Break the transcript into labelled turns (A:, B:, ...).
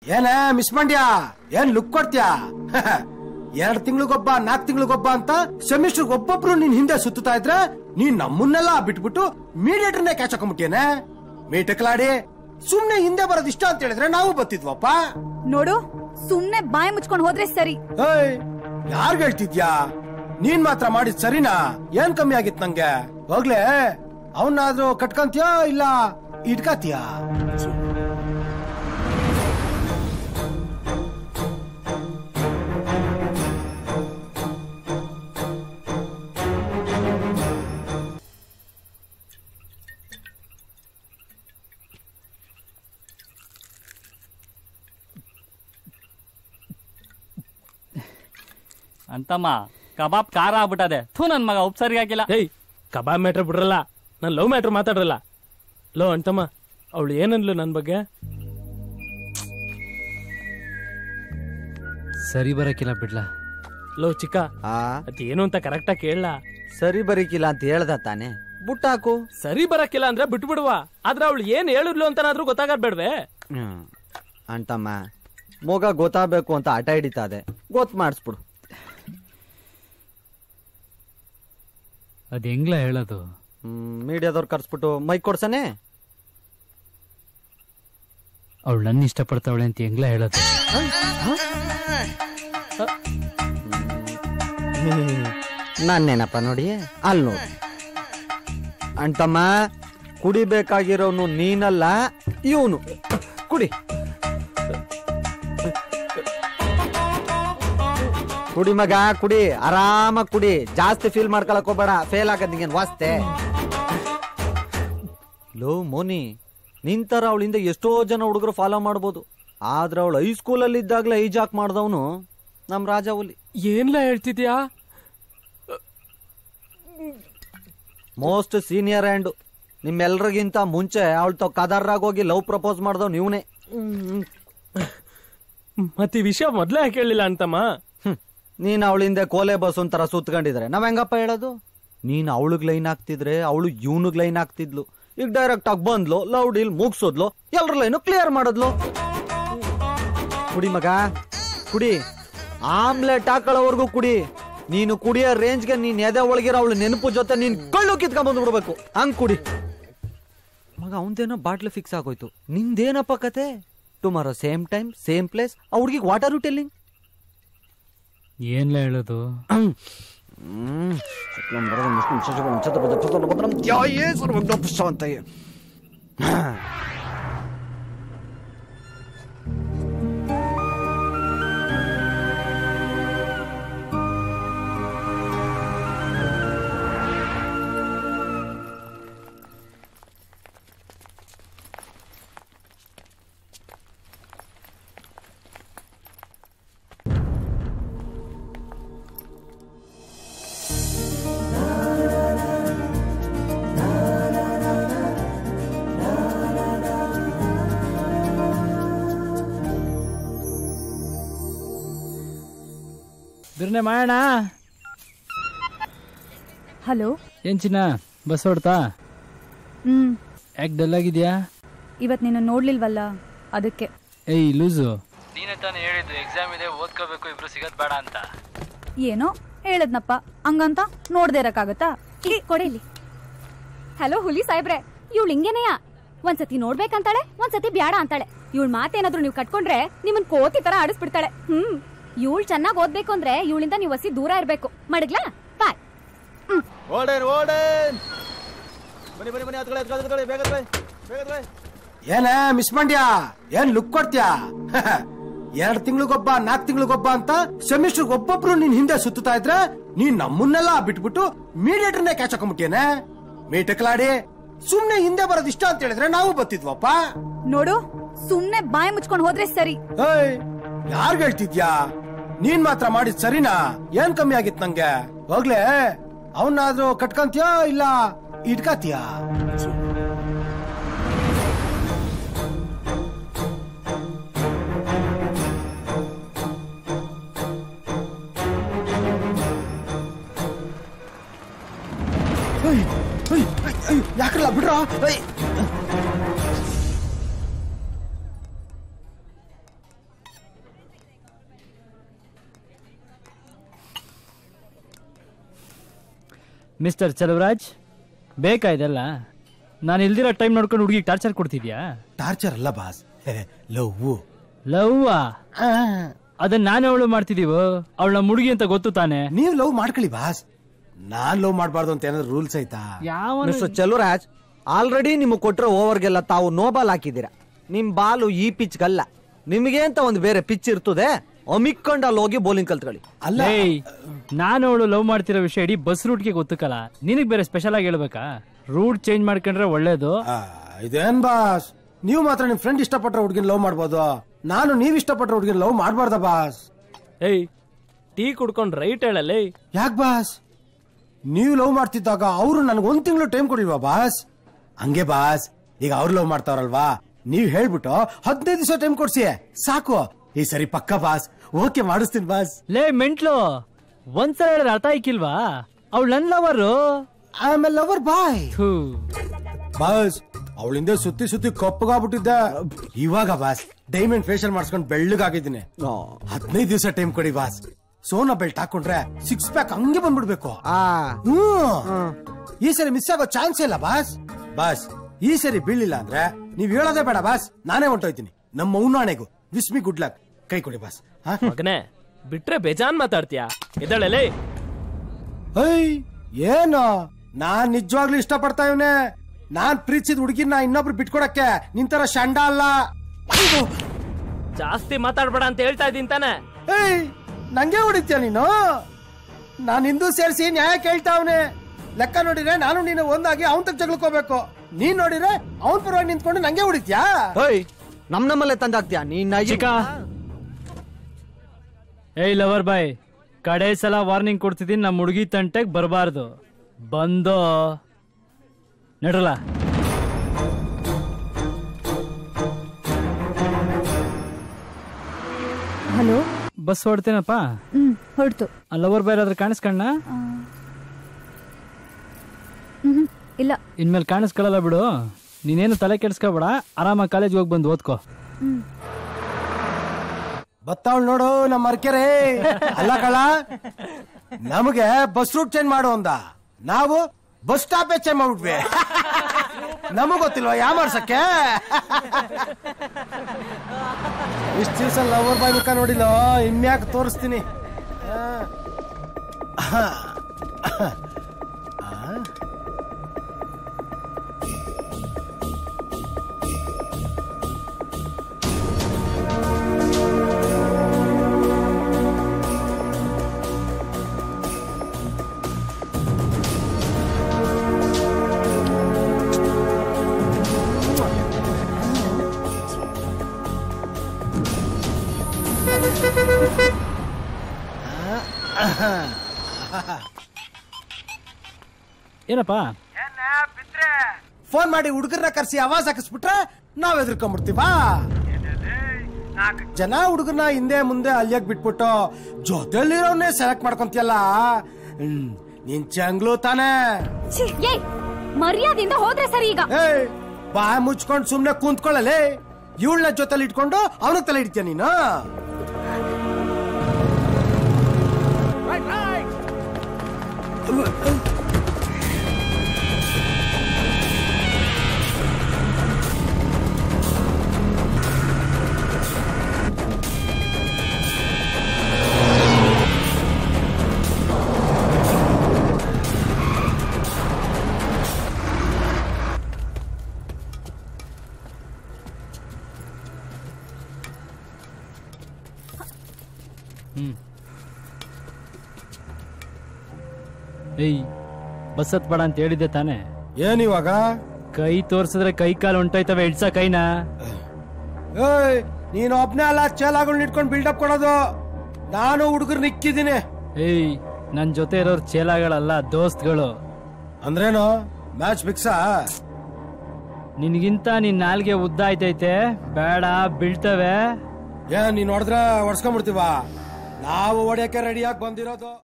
A: ಏನೇ ಮಿಸ್ ಮಂಡ್ಯ ಏನ್ ಲುಕ್ ಕೊಡ್ತೀಯಾ ಎರಡ್ ತಿಂಗಳಿಗೊಬ್ಬ ನಾಲ್ಕ್ ತಿಂಗಳಿಗೊಬ್ಬ ಅಂತ ಸೆಮಿಸ್ಟರ್ ಒಬ್ಬೊಬ್ರು ನಿನ್ ಹಿಂದೆ ಸುತ್ತುತ್ತಾ ಇದ್ರೆ ನೀನ್ ನಮ್ಮನ್ನೆಲ್ಲ ಬಿಟ್ಬಿಟ್ಟು ಮೀಡಿಯೇಟರ್ನೇ ಕ್ಯಾಚ್ ಹಾಕೊಂಡ್ಬಿಟ್ಟಿಯೇನೆ ಮೀಟಕ್ಲಾಡಿ ಸುಮ್ನೆ ಹಿಂದೆ ಬರೋದ್ ಇಷ್ಟ ಅಂತ ಹೇಳಿದ್ರೆ ನಾವು ಬತ್ತಿದ್ವಪ್ಪ
B: ನೋಡು ಸುಮ್ನೆ ಬಾಯಿ ಮುಚ್ಕೊಂಡ್ ಹೋದ್ರೆ ಸರಿ
A: ಏಯ್ ಯಾರ್ಗ್ ಹೇಳ್ತಿದ್ಯಾ ನೀನ್ ಮಾತ್ರ ಮಾಡಿದ್ ಸರಿನಾ ಏನ್ ಕಮ್ಮಿ ಆಗಿತ್ ನಂಗೆ ಹೋಗ್ಲೇ ಅವನ್ನಾದ್ರೂ ಕಟ್ಕಂತೀಯಾ ಇಲ್ಲ ಇಟ್ಕತೀಯಾ
C: ಅಂತಮ್ಮ ಕಬಾಬ್ ಖಾರ ಆಗ್ಬಿಟ್ಟದೆ ಥೂ ನನ್ ಮಗ ಉಪ್ ಸರಿ ಹಾಕಿಲ್ಲ
D: ಏಯ್ ಕಬಾಬ್ ಮ್ಯಾಟ್ರ್ ಬಿಡ್ರಲ್ಲ ನಾನು ಲವ್ ಮ್ಯಾಟ್ರ್ ಮಾತಾಡ್ರಲ್ಲ ಲೋ ಅಂತಮ್ಮ ಅವಳು ಏನನ್ಲು ನನ್ನ ಬಗ್ಗೆ
E: ಸರಿ ಬರಕಿಲ್ಲ ಬಿಡ್ಲಾ
D: ಲೋ ಚಿಕ್ಕ
F: ಆ
D: ಅದೇನು ಅಂತ ಕರೆಕ್ಟಾಗಿ ಕೇಳಲ್ಲ
F: ಸರಿ ಬರೀಕಿಲ್ಲ ಅಂತ ಹೇಳ್ದ ತಾನೆ ಬುಟ್ಟಾಕು
D: ಸರಿ ಬರಕ್ಕಿಲ್ಲ ಅಂದ್ರೆ ಬಿಟ್ಬಿಡುವ ಆದ್ರೆ ಅವಳು ಏನ್ ಹೇಳಿದ್ಲು ಅಂತನಾದ್ರೂ ಗೊತ್ತಾಗದ್ ಬೇಡ್ವೆ
F: ಹ್ಮ್ ಅಂತಮ್ಮ ಮಗ ಗೊತ್ತಾಗಬೇಕು ಅಂತ ಹಠ ಹಿಡಿತಾದೆ ಗೊತ್ತು ಮಾಡಿಸ್ಬಿಡು
E: ಅದ್ ಹೆಂಗ್ಲ ಹೇಳೋದು
F: ಮೀಡಿಯಾದವ್ರು ಕರ್ಸ್ಬಿಟ್ಟು ಮೈಕ್ ಕೊಡ್ಸನೆ
E: ಅವಳು ನನ್ನ ಇಷ್ಟಪಡ್ತಾವಳೆ ಅಂತ ಹೆಂಗ್ಲ ಹೇಳೋದು
F: ನಾನೇನಪ್ಪ ನೋಡಿ ಅಲ್ಲಿ ನೋಡಿ ಅಂತಮ್ಮ ಕುಡಿಬೇಕಾಗಿರೋನು ನೀನಲ್ಲ ಇವನು ಕುಡಿ ಕುಡಿ ಮಗ ಕುಡಿ ಆರಾಮಾಗಿ ಕುಡಿ ಜಾಸ್ತಿ ಫೀಲ್ ಮಾಡ್ಕೊಳಕ್ ಹೋಗ್ಬೇಡ ಫೇಲ್ ಆಗದ್ ನಿಂಗೇನ್ ವಾಸ್ತೆ ಲೋ ಮೋನಿ ನಿಂತರ ಅವಳಿಂದ ಎಷ್ಟೋ ಜನ ಹುಡುಗರು ಫಾಲೋ ಮಾಡ್ಬೋದು ಆದ್ರೆ ಅವಳು ಹೈಸ್ಕೂಲಲ್ಲಿ ಇದ್ದಾಗಲೇ ಐಜಾಕ್ ಮಾಡ್ದವನು ನಮ್ ರಾಜ ಹುಲಿ
D: ಏನ್ಲ ಹೇಳ್ತಿದ್ಯಾ
F: ಮೋಸ್ಟ್ ಸೀನಿಯರ್ ಹ್ಯಾಂಡ್ ನಿಮ್ಮೆಲ್ರಿಗಿಂತ ಮುಂಚೆ ಅವಳು ತಾವ್ ಕದರ್ರಾಗ ಹೋಗಿ ಲವ್ ಪ್ರಪೋಸ್ ಮಾಡ್ದವ್ ನೀವನೇ
D: ಮತ್ತೆ ಈ ವಿಷಯ ಮೊದ್ಲೇ ಯಾಕೆ ಹೇಳಿಲ್ಲ ಅಂತಮ್ಮ
F: ನೀನ್ ಅವಳಿಂದ ಕೋಲೆ ಬಸ್ ಒಂಥರ ಸುತ್ಕೊಂಡಿದ್ರೆ ನಾವ್ ಹೆಂಗಪ್ಪ ಹೇಳೋದು ನೀನ್ ಅವಳಿಗ್ ಲೈನ್ ಹಾಕ್ತಿದ್ರೆ ಅವಳು ಇವನಿಗ್ ಲೈನ್ ಹಾಕ್ತಿದ್ಲು ಈಗ ಡೈರೆಕ್ಟ್ ಆಗಿ ಬಂದ್ಲು ಲವ್ ಡೀಲ್ ಮುಗ್ಸೋದ್ಲು ಎಲ್ರ ಲೈನು ಕ್ಲಿಯರ್ ಮಾಡಿದ್ಲು ಕುಡಿ ಮಗ ಕುಡಿ ಆಮ್ಲೆಟ್ ಹಾಕೊಳ್ಳೋವರೆಗೂ ಕುಡಿ ನೀನು ಕುಡಿಯೋ ರೇಂಜ್ಗೆ ನೀನ್ ಎದೆ ಒಳಗಿರೋ ಅವಳು ನೆನಪು ಜೊತೆ ನೀನ್ ಕಳ್ಳು ಕಿತ್ಕೊಂಡ್ ಬಂದು ಬಿಡ್ಬೇಕು ಹಂಗ್ ಕುಡಿ ಮಗ ಅವಂದೇನೋ ಬಾಟ್ಲು ಫಿಕ್ಸ್ ಆಗೋಯ್ತು ನಿಂದೇನಪ್ಪ ಕತೆ tomorrow same time same place ಆ ಹುಡ್ಗಿಗ್ ವಾಟರ್ ಯು ಟೆಲ್ಲಿಂಗ್
E: ಏನ್ಲ ಹೇಳೋದು ಬಿರ್ನೆ ಮಾಡೋಣ
B: ಹಲೋ
E: ಏನ್ ಚಿನ್ನ ಬಸ್ ಹೊಡ್ತಾ
B: ಹ್ಮ್
E: ಯಾಕೆ ಡಲ್ ಆಗಿದ್ಯಾ
B: ಇವತ್ ನೀನು ನೋಡ್ಲಿಲ್ವಲ್ಲ ಅದಕ್ಕೆ
E: ಏಯ್ ಲೂಸು
C: ನೀನೇ ತಾನೇ ಹೇಳಿದ್ದು ಎಕ್ಸಾಮ್ ಇದೆ ಓದ್ಕೋಬೇಕು ಇಬ್ರು ಸಿಗದ್ ಬೇಡ ಅಂತ
B: ಏನೋ ಹೇಳದ್ನಪ್ಪ ಹಂಗಂತ ನೋಡ್ದೇ ಇರಕ್ಕಾಗತ್ತಾ
G: ಇಲ್ಲಿ ಕೊಡಿಲಿ ಹಲೋ ಹುಲಿ ಸಾಹೇಬ್ರೆ ಇವಳು ಹಿಂಗೇನೆಯ ಒಂದ್ಸತಿ ನೋಡ್ಬೇಕಂತಾಳೆ ಒಂದ್ಸತಿ ಬ್ಯಾಡ ಅಂತಾಳೆ ಇವಳ ಮಾತೇನಾದ್ರೂ ನೀವು ಕಟ್ಕೊಂಡ್ರೆ ನಿಮ್ಮನ್ ಕೋತಿ ತರ ಆಡಿಸ್ಬಿಡ್ತಾಳೆ ಹ್ಮ್ ಇವಳು ಚೆನ್ನಾಗ್ ಓದ್ಬೇಕು ಅಂದ್ರೆ ಇವಳಿಂದ ನೀವು ಹಸಿ ದೂರ ಇರ್ಬೇಕು ಮಡಗ್ಲಾ ಬಾಯ್
F: ಓಡೇನ್ ಓಡೇನ್ ಬನ್ನಿ ಬನ್ನಿ ಬನ್ನಿ ಹತ್ಕೊಳ್ಳಿ ಹತ್ಕೊಳ್ಳಿ ಹತ್ಕೊಳ್ಳಿ ಬೇಗ ಹತ್ಕೊಳ್ಳಿ, ಬೇಗ ಹತ್ಕೊಳ್ಳಿ.
A: ಏನೇ ಮಿಸ್ ಮಂಡ್ಯ ಏನ್ ಲುಕ್ ಕೊಡ್ತೀಯಾ ಎರಡ್ ತಿಂಗಳಿಗೊಬ್ಬ ನಾಲ್ಕ್ ತಿಂಗಳಿಗೊಬ್ಬ ಅಂತ ಸೆಮಿಸ್ಟರ್ ಒಬ್ಬೊಬ್ರು ನಿನ್ ಹಿಂದೆ ಸುತ್ತುತ್ತಾ ಇದ್ರೆ ನೀನ್ ನಮ್ಮನ್ನೆಲ್ಲ ಬಿಟ್ಬಿಟ್ಟು ಮೀಡಿಯೇಟರ್ನೇ ಕ್ಯಾಚ್ ಹಾಕೊಂಡ್ಬಿಟ್ಟಿಯೇನೆ ಮೀಟಕ್ಲಾಡಿ ಸುಮ್ನೆ ಹಿಂದೆ ಬರೋದ್ ಇಷ್ಟ ಅಂತ ಹೇಳಿದ್ರೆ ನಾವು ಬತ್ತಿದ್ವಪ್ಪ
B: ನೋಡು ಸುಮ್ನೆ ಬಾಯಿ ಮುಚ್ಕೊಂಡ್ ಹೋದ್ರೆ ಸರಿ
A: ಏಯ್ ಯಾರ್ಗ್ ಹೇಳ್ತಿದ್ಯಾ ನೀನ್ ಮಾತ್ರ ಮಾಡಿದ್ ಸರಿನಾ ಏನ್ ಕಮ್ಮಿ ಆಗಿತ್ ನಂಗೆ ಹೋಗ್ಲೇ ಅವನ್ನಾದ್ರೂ ಕಟ್ಕಂತೀಯಾ ಇಲ್ಲ ಇಟ್ಕತೀಯಾ ಯಾಕಲ್ಲ ಬಿಡ್ರ
E: ಮಿಸ್ಟರ್ ಚಲವರಾಜ್ ಬೇಕಾ ಇದೆಲ್ಲ ನಾನು ಇಲ್ದಿರೋ ಟೈಮ್ ನೋಡ್ಕೊಂಡು ಹುಡುಗಿಗೆ ಟಾರ್ಚರ್ ಕೊಡ್ತಿದ್ಯಾ
A: ಟಾರ್ಚರ್ ಅಲ್ಲ ಬಾಸ್ ಲವ್
E: ಲವ್ವಾ ಅದನ್ನ ನಾನೇ ಅವಳು ಮಾಡ್ತಿದೀವೋ ಅವಳ ಮುಡುಗಿ ಅಂತ ಗೊತ್ತು ತಾನೆ
A: ನೀವ್ ಲವ್ ಮಾಡ್ಕೊಳ್ಳಿ ಬಾಸ್ ನಾನ್ ಲವ್ ಮಾಡ್ಬಾರ್ದು ಅಂತ ಏನಾದ್ರು ರೂಲ್ಸ್ ಐತಾ
E: ಯಾವ
F: ಮಿಸ್ಟರ್ ಚಲುರಾಜ್ ಆಲ್ರೆಡಿ ನಿಮಗೆ ಕೊಟ್ಟಿರೋ ಓವರ್ಗೆಲ್ಲ ತಾವು ನೋ ಬಾಲ್ ಹಾಕಿದ್ದೀರಾ ನಿಮ್ ಬಾಲು ಈ ಪಿಚ್ಗಲ್ಲ ನಿಮಗೆ ಅಂತ ಒಂದು ಬೇರೆ ಪಿಚ್ ಇರ್ತದೆ ಅಮಿಕ್ಕೊಂಡು ಅಲ್ಲಿ ಹೋಗಿ ಬೌಲಿಂಗ್ ಕಲ್ತ್ಕೊಳ್ಳಿ
A: ಅಲ್ಲ
E: ಏಯ್ ನಾನು ಅವಳು ಲವ್ ಮಾಡ್ತಿರೋ ವಿಷಯ ಇಡೀ ಬಸ್ ರೂಟ್ಗೆ ಗೊತ್ತಕ್ಕಲ್ಲ ನಿನಗ್ ಬೇರೆ ಸ್ಪೆಷಲ್ ಆಗಿ ಹೇಳ್ಬೇಕಾ ರೂಟ್ ಚೇಂಜ್ ಮಾಡ್ಕೊಂಡ್ರೆ ಒಳ್ಳೇದು
A: ಆ, ಇದೇನ್ ಬಾಸ್ ನೀವು ಮಾತ್ರ ನಿಮ್ ಫ್ರೆಂಡ್ ಇಷ್ಟಪಟ್ರೆ ಹುಡುಗಿನ ಲವ್ ಮಾಡ್ಬೋದು ನಾನು ನೀವ್ ಇಷ್ಟಪಟ್ರೆ ಹುಡುಗಿನ ಲವ್ ಮಾಡ್ಬಾರ್ದ ಬಾಸ್
D: ಏಯ್ ಟೀ ಕುಡ್ಕೊಂಡ್ ರೈಟ್ ಹೇಳಲ್ಲೇ
A: ಯಾಕ್ ಬಾಸ್ ನೀವು ಲವ್ ಮಾಡ್ತಿದ್ದಾಗ ಅವರು ನನಗೆ ಒಂದ್ ತಿಂಗಳು ಟೈಮ್ ಕೊಡ್ಲಿಲ್ವಾ ಬಾಸ್ ಹಂಗೆ ಬಾಸ್ ಈಗ ಅವ್ರು ಲವ್ ಮಾಡ್ತಾವ್ರಲ್ವಾ ನೀವ್ ಹೇಳ್ಬಿಟ್ಟು ಹದಿನೈದು ದಿವಸ ಟೈಮ್ ಕೊಡ್ಸಿ ಸಾಕು ಈ ಸರಿ ಪಕ್ಕ ಬಾಸ್ ಓಕೆ ಮಾಡಿಸ್ತೀನಿ ಬಾಸ್
E: ಲೇ ಮೆಂಟ್ಲು ಒಂದ್ಸಲ ಹೇಳಿದ್ರೆ ಅರ್ಥ ಆಯ್ಕಿಲ್ವಾ ಅವಳು ನನ್ ಲವರು
A: ಆಮೇಲೆ ಲವರ್ ಬಾಯ್ ಬಾಸ್ ಅವಳಿಂದ ಸುತ್ತಿ ಸುತ್ತಿ ಕಪ್ಪಗಾಗ್ಬಿಟ್ಟಿದ್ದೆ ಇವಾಗ ಬಾಸ್ ಡೈಮಂಡ್ ಫೇಶಿಯಲ್ ಮಾಡಿಸ್ಕೊಂಡು ಬೆಳ್ಳಗಾಗಿದ್ದೀನಿ ಹದಿನೈದು ದಿವಸ ಟೈಮ್ ಕೊಡಿ ಬಾಸ್ ಸೋನಾ ಬೆಲ್ಟ್ ಹಾಕೊಂಡ್ರೆ ಸಿಕ್ಸ್ ಪ್ಯಾಕ್ ಹಂಗೆ ಬಂದ್ಬಿಡ್ಬೇಕು
F: ಆ
A: ಹ್ಮ್ ಈ ಸರಿ ಮಿಸ್ ಆಗೋ ಚಾನ್ಸ್ ಇಲ್ಲ ಬಾಸ್ ಬಾಸ್ ಈ ಸರಿ ಬೀಳಿಲ್ಲ ಅಂದ್ರೆ ನೀವ್ ಹೇಳೋದೇ ಬೇಡ ಬಾಸ್ ನಾನೇ ಹೊಂಟೋಯ್ತೀನಿ ನಮ್ಮ ಉನ್ನಾಣೆಗೂ ವಿಸ್ ಮಿ ಗುಡ್ ಲಕ್ ಕೈ ಕೊಡಿ ಬಾಸ್ ಹಾ?
D: ಮಗನೇ ಬಿಟ್ರೆ ಬೇಜಾನ್ ಮಾತಾಡ್ತೀಯಾ ಎದಳಲೇ
A: ಐ ಏನು ನಾನ್ ನಿಜವಾಗ್ಲೂ ಇಷ್ಟ ಪಡ್ತಾ ಇವನೆ ನಾನ್ ಪ್ರೀತಿಸಿದ ಹುಡುಗಿನ ಇನ್ನೊಬ್ರು ಬಿಟ್ಕೊಡಕ್ಕೆ ನಿಂತರ ಶಂಡ ಅಲ್ಲ ಅಯ್ಯೋ,
D: ಜಾಸ್ತಿ ಮಾತಾಡ್ಬೇಡ ಅಂತ ಹೇಳ್ತಾ ಇದೀನಿ ತಾನೆ
A: ಏಯ್ ನಂಗೆ ಹೊಡಿತ್ಯ ನೀನು ನಾನ್ ಹಿಂದೂ ಸೇರಿಸಿ ನ್ಯಾಯ ಕೇಳ್ತಾವ್ನೆ ಲೆಕ್ಕ ನೋಡಿದ್ರೆ ನಾನು ನೀನು ಒಂದಾಗಿ ಅವನ್ ತಗ ಜಗಳಕೋಬೇಕು ನೀನ್ ನೋಡಿದ್ರೆ ಅವನ್ ಪರವಾಗಿ ನಿಂತ್ಕೊಂಡು ನಂಗೆ ಹೊಡಿತ್ಯಾ
F: ಓಯ್ ನಮ್ ನಮ್ಮಲ್ಲೇ ತಂದಾಕ್ತೀಯ ನೀನ್
E: ಚಿಕ್ಕ ಏಯ್ ಲವರ್ ಬಾಯ್ ಕಡೆ ಸಲ ವಾರ್ನಿಂಗ್ ಕೊಡ್ತಿದ್ದೀನಿ ನಮ್ಮ ಹುಡುಗಿ ತಂಟೆಗ್ ಬರಬಾರ್ದು ಬಂದೋ ನಡ್ರಲ್ಲ
B: ಹಲೋ
E: ಬಸ್ ಹೊಡ್ತೇನಪ್ಪ
B: ಹ್ಮ್ ಹೊರಟು
E: ಆ ಲವರ್ ಬಾಯ್ ಆದ್ರೆ ಕಾಣಿಸ್ಕಣ್ಣ
B: ಹ್ಮ್ ಇಲ್ಲ
E: ಇನ್ಮೇಲೆ ಕಾಣಿಸ್ಕೊಳ್ಳಲ್ಲ ಬಿಡು ನೀನೇನು ತಲೆ ಕೆಡ್ಸ್ಕೊಬೇಡ ಆರಾಮಾಗಿ ಕಾಲೇಜ್ಗೆ ಹೋಗಿ ಬಂದು ಓದ್ಕೋ
A: ಬತ್ತಾವಳ್ ನೋಡು ನಮ್ಮ ಮರ್ಕೆರೆ ಅಲ್ಲ ಕಳ ನಮಗೆ ಬಸ್ ರೂಟ್ ಚೇಂಜ್ ಮಾಡು ಅಂದ ನಾವು ಬಸ್ ಸ್ಟಾಪ್ ಚೇಂಜ್ ಮಾಡ್ಬಿಟ್ವಿ ನಮಗ್ ಗೊತ್ತಿಲ್ವಾ ಯಾ ಮಾಡ್ಸಕ್ಕೆ ಇಷ್ಟ ದಿವಸ ಲವರ್ ಬಾಯ್ ಮುಖ ನೋಡಿಲ್ಲ ಇನ್ಯಾಕ್ ತೋರಿಸ್ತೀನಿ ಆ. ಆ.
E: ಏನಪ್ಪ
A: ಫೋನ್ ಮಾಡಿ ಹುಡುಗರನ್ನ ಕರ್ಸಿ ಆವಾಜ್ ಹಾಕಿಸ್ಬಿಟ್ರೆ ನಾವ್ ಎದ್ರಕೊಂಡ್ಬಿಡ್ತೀವಾ ಜನ ಹುಡುಗರನ್ನ ಹಿಂದೆ ಮುಂದೆ ಅಲ್ಲಿಯಾಗ ಬಿಟ್ಬಿಟ್ಟು ಜೊತೆಲಿರೋನ್ನೇ ಸೆಲೆಕ್ಟ್ ಮಾಡ್ಕೊಂತಿಯಲ್ಲ ಹ್ಮ್ ನೀನ್ ಚಂಗ್ಲು ತಾನೇ
G: ಛೀ, ಏಯ್ ಮರ್ಯಾದೆಯಿಂದ ಹೋದ್ರೆ ಸರಿ ಈಗ
A: ಏಯ್ ಬಾಯ್ ಮುಚ್ಕೊಂಡ್ ಸುಮ್ನೆ ಕುಂತ್ಕೊಳ್ಳಲೇ ಇವಳನ್ನ ಜೊತೆಲಿ ಇಟ್ಕೊಂಡು ಅವನಿಗೆ ತಲೆ ಇಡ್ತೀಯ ನೀನು
E: ಏಯ್ ಬಸ್ ಹತ್ಬೇಡ ಅಂತ ಹೇಳಿದ್ದೆ ತಾನೆ
A: ಏನ್ ಇವಾಗ
E: ಕೈ ತೋರ್ಸಿದ್ರೆ ಕೈ ಕಾಲು ಹೊಂಟೋಯ್ತವೆ ಇಡ್ಸ ಕೈನ
A: ಏಯ್ ನೀನ್ ಒಬ್ನೇ ಅಲ್ಲ ಚೇಲಾಗಳನ್ನ ಇಟ್ಕೊಂಡು ಬಿಲ್ಡಪ್ ಕೊಡೋದು ನಾನು ಹುಡುಗರು ನಿಕ್ಕಿದ್ದೀನಿ
E: ಏಯ್ ನನ್ ಜೊತೆ ಇರೋರ್ ಚೇಲಾಗಳಲ್ಲ ದೋಸ್ತ್ಗಳು
A: ಅಂದ್ರೇನು ಮ್ಯಾಚ್ ಫಿಕ್ಸಾ
E: ನಿನ್ಗಿಂತ ನಿನ್ ನಾಲ್ಗೆ ಉದ್ದ ಆಯ್ತೈತೆ ಬೇಡ ಬೀಳ್ತವೆ
A: ಏನ್ ನೀನ್ ಹೊಡೆದ್ರೆ ಹೊಡ್ಸ್ಕೊಂಡ್ಬಿಡ್ತೀವ ನಾವು ಹೊಡಿಯಕ್ಕೆ ರೆಡಿಯಾಗಿ ಬಂದಿರೋದು